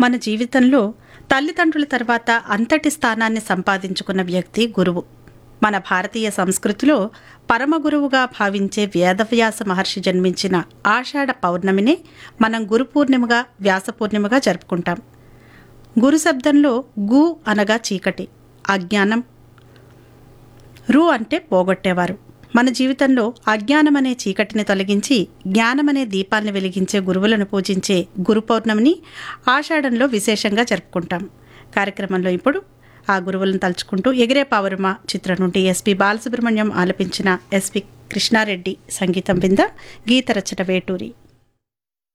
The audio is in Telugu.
మన జీవితంలో తల్లిదండ్రుల తర్వాత అంతటి స్థానాన్ని సంపాదించుకున్న వ్యక్తి గురువు మన భారతీయ సంస్కృతిలో పరమ గురువుగా భావించే వేదవ్యాస మహర్షి జన్మించిన ఆషాఢ పౌర్ణమినే మనం గురు పూర్ణిమగా వ్యాస పూర్ణిమగా జరుపుకుంటాం గురు శబ్దంలో గు అనగా చీకటి అజ్ఞానం రు అంటే పోగొట్టేవారు మన జీవితంలో అజ్ఞానం అనే చీకటిని తొలగించి జ్ఞానం అనే దీపాన్ని వెలిగించే గురువులను పూజించే గురు పౌర్ణమిని ఆషాఢంలో విశేషంగా జరుపుకుంటాం కార్యక్రమంలో ఇప్పుడు ఆ గురువులను తలుచుకుంటూ ఎగిరే పావురమ చిత్రం నుండి ఎస్పి బాలసుబ్రహ్మణ్యం ఆలపించిన ఎస్పి కృష్ణారెడ్డి సంగీతం వింద గీత రచన వేటూరి